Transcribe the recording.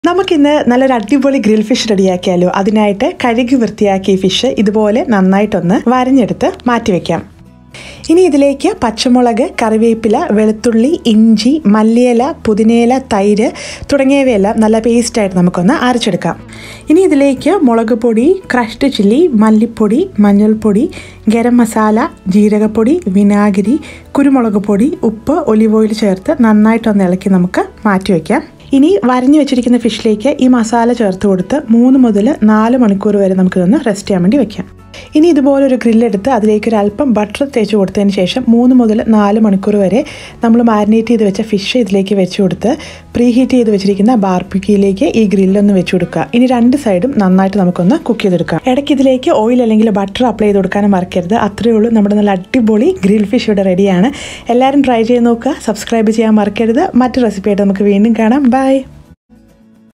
നമുക്കിന്ന് നല്ലൊരു അടിപൊളി ഗ്രിൽ ഫിഷ് റെഡിയാക്കിയാലോ അതിനായിട്ട് കഴുകി വൃത്തിയാക്കിയ ഫിഷ് ഇതുപോലെ നന്നായിട്ടൊന്ന് വരഞ്ഞെടുത്ത് മാറ്റിവെക്കാം ഇനി ഇതിലേക്ക് പച്ചമുളക് കറിവേപ്പില വെളുത്തുള്ളി ഇഞ്ചി മല്ലിയില പുതിനയില തൈര് തുടങ്ങിയവയെല്ലാം നല്ല പേസ്റ്റായിട്ട് നമുക്കൊന്ന് അരച്ചെടുക്കാം ഇനി ഇതിലേക്ക് മുളക് പൊടി ക്രഷ്ഡ് ചില്ലി മല്ലിപ്പൊടി മഞ്ഞൾപ്പൊടി ഗരം മസാല ജീരകപ്പൊടി വിനാഗിരി കുരുമുളക് പൊടി ഉപ്പ് ഒലിവ് ഓയിൽ ചേർത്ത് നന്നായിട്ടൊന്ന് ഇളക്കി നമുക്ക് മാറ്റിവെക്കാം ഇനി വരഞ്ഞു വെച്ചിരിക്കുന്ന ഫിഷിലേക്ക് ഈ മസാല ചേർത്ത് കൊടുത്ത് മൂന്ന് മുതൽ നാല് മണിക്കൂർ വരെ നമുക്കിതൊന്ന് റെസ്റ്റ് ചെയ്യാൻ വേണ്ടി വെക്കാം ഇനി ഇതുപോലെ ഒരു ഗ്രില്ലെടുത്ത് അതിലേക്ക് ഒരു അല്പം ബട്ടർ തേച്ച് കൊടുത്തതിന് ശേഷം മൂന്ന് മുതൽ നാല് മണിക്കൂർ വരെ നമ്മൾ മാരിനേറ്റ് ചെയ്ത് വെച്ച ഫിഷ് ഇതിലേക്ക് വെച്ച് കൊടുത്ത് പ്രീ ഹീറ്റ് ചെയ്ത് വെച്ചിരിക്കുന്ന ബാർബിക്യൂയിലേക്ക് ഈ ഗ്രില്ലൊന്ന് വെച്ച് കൊടുക്കുക ഇനി രണ്ട് സൈഡും നന്നായിട്ട് നമുക്കൊന്ന് കുക്ക് ചെയ്തെടുക്കാം ഇടയ്ക്ക് ഇതിലേക്ക് ഓയിൽ അല്ലെങ്കിൽ ബട്ടർ അപ്ലൈ ചെയ്ത് കൊടുക്കാനും മറക്കരുത് അത്രയേ ഉള്ളൂ നമ്മുടെ നല്ല അടിപൊളി ഗ്രിൽ ഫിഷ് ഇവിടെ റെഡിയാണ് എല്ലാവരും ട്രൈ ചെയ്ത് നോക്കുക സബ്സ്ക്രൈബ് ചെയ്യാൻ മറക്കരുത് മറ്റു റെസിപ്പിയായിട്ട് നമുക്ക് വീണ്ടും കാണാം ബൈ